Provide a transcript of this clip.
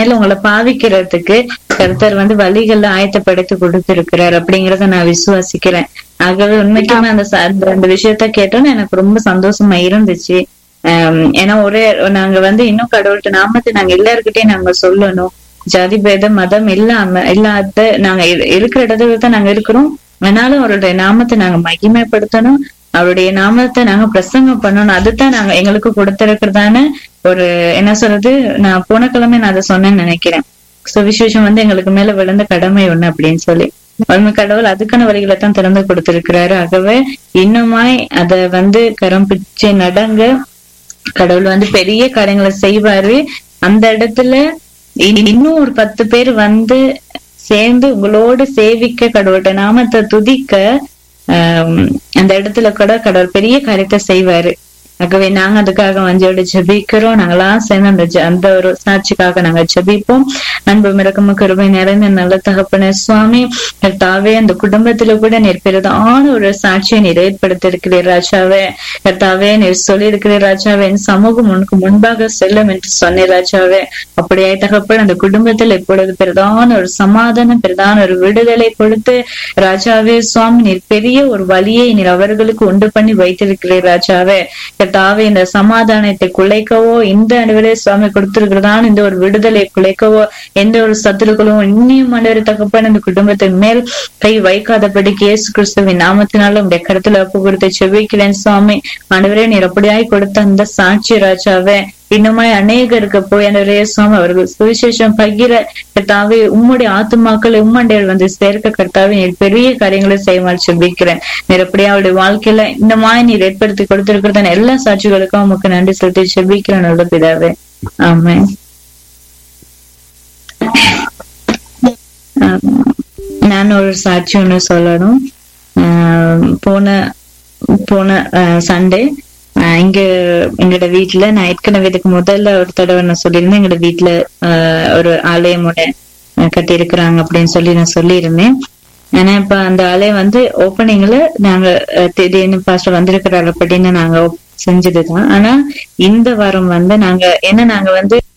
மேல உங்களை பாவிக்கிறதுக்கு கர்த்தர் வந்து வழிகளை ஆயத்தப்படுத்தி கொடுத்திருக்கிறார் அப்படிங்கறத நான் விசுவாசிக்கிறேன் ஆகவே உண்மைக்குமே அந்த ச- அந்த- அந்த விஷயத்த கேட்டோன்னு எனக்கு ரொம்ப சந்தோஷமா இருந்துச்சு ஆம், ஏன்னா ஒரே நாங்க வந்து இன்னும் கடவுள்கிட்ட நாமத்தை நாங்க எல்லாருக்கிட்டையும் நாங்க சொல்லணும் ஜாதி பேதம் மதம் இல்லாம இல்லாத நாங்க இரு- இருக்கிற இடத்துல தான் நாங்க இருக்கிறோம் ஆனாலும் அவருடைய நாமத்தை நாங்க மகிமைப்படுத்தணும் அவருடைய நாமத்தை நாங்க பிரசங்கம் பண்ணணும் அதுதான் நாங்க எங்களுக்கு கொடுத்திருக்கிறதான ஒரு என்ன சொல்றது நான் போன கிழமை நான் அதை சொன்னேன்னு நினைக்கிறேன் சுவிசேஷம் வந்து எங்களுக்கு மேல விழுந்த கடமை ஒண்ணு அப்படின்னு சொல்லி உண்மை கடவுள் அதுக்கான வழிகளை தான் திறந்து கொடுத்திருக்கிறாரு ஆகவே இன்னுமாய் அத வந்து கரம் பிச்சை நடங்க கடவுள் வந்து பெரிய காரியங்களை செய்வாரு அந்த இடத்துல இ- இன்னும் ஒரு பத்து பேர் வந்து சேர்ந்து உங்களோடு சேவிக்க கடவுள்கிட்ட நாமத்தை துதிக்க ஆம், அந்த இடத்துல கூட கடவுள் பெரிய காரியத்தை செய்வாரு ஆகவே நாங்க அதுக்காக வஞ்சோடு ஜெபிக்கிறோம் நாங்களாம் சேர்ந்து அந்த ஜெ- அந்த ஒரு சாட்சிக்காக நாங்க ஜெபிப்போம் அன்பு மிரக்கம கருவை நிறைந்த நல்ல தகப்பன சுவாமி கர்த்தாவே அந்த குடும்பத்துல கூட நீர் பெரிதான ஒரு சாட்சியை நீர் ஏற்படுத்தியிருக்கிறீர் ராஜாவே கர்த்தாவே நீர் சொல்லியிருக்கிறீர் ராஜாவே என் சமூகம் உனக்கு முன்பாக செல்லும் என்று சொன்னீர் ராஜாவே அப்படியே தகப்பன் அந்த குடும்பத்தில் இப்பொழுது பெரிதான ஒரு சமாதானம் பெரிதான ஒரு விடுதலை கொடுத்து ராஜாவே சுவாமி நீர் பெரிய ஒரு வழியை நீர் அவர்களுக்கு உண்டு பண்ணி வைத்திருக்கிறீர் ராஜாவே கர்த்தாவே இந்த சமாதானத்தை குலைக்கவோ இந்த அனுவலே சுவாமி கொடுத்திருக்கிறதான இந்த ஒரு விடுதலை குலைக்கவோ எந்த ஒரு சத்துருக்களும் இன்னும் மண்டவர் தகப்பன் இந்த குடும்பத்தின் மேல் கை வைக்காதபடிக்கு இயேசு கிறிஸ்துவின் நாமத்தினால உடைய கருத்துல ஒப்பு கொடுத்து செவிக்கிறேன் சுவாமி ஆண்டவரே நீர் அப்படியாய் கொடுத்த அந்த சாட்சி ராஜாவே இன்னுமாய் அநேகருக்கு போய் அந்த சுவாமி அவர்கள் சுவிசேஷம் பகிர கர்த்தாவே உம்முடைய ஆத்துமாக்கள் உம்மண்டையில் வந்து சேர்க்க கர்த்தாவே நீர் பெரிய காரியங்களை செய்யுமாறு செபிக்கிறேன் நீர் அப்படியே அவருடைய வாழ்க்கையில இந்த மாதிரி நீர் ஏற்படுத்தி கொடுத்திருக்கிறதான எல்லா சாட்சிகளுக்கும் உமக்கு நன்றி செலுத்தி செபிக்கிறேன் நல்ல பிதாவே ஆமென் ஆம். நான் ஒரு சாட்சி ஒண்ணு சொல்லணும் ஆம், போன போன சண்டே இங்க எங்களோட வீட்டுல நான் ஏற்கனவே இதுக்கு முதல்ல ஒரு தடவை நான் சொல்லியிருந்தேன் எங்களோட வீட்டுல ஆஹ், ஒரு ஆலயம் ஒண்ணு கட்டி இருக்கிறாங்க அப்படின்னு சொல்லி நான் சொல்லியிருந்தேன் ஆனா இப்ப அந்த ஆலயம் வந்து ஓப்பனிங்ல நாங்க அஹ், திடீர்னு பாஸ்டர் வந்திருக்கிறாரு அப்படின்னு நாங்க செஞ்சதுதான் ஆனா இந்த வாரம் வந்து நாங்க என்ன நாங்க வந்து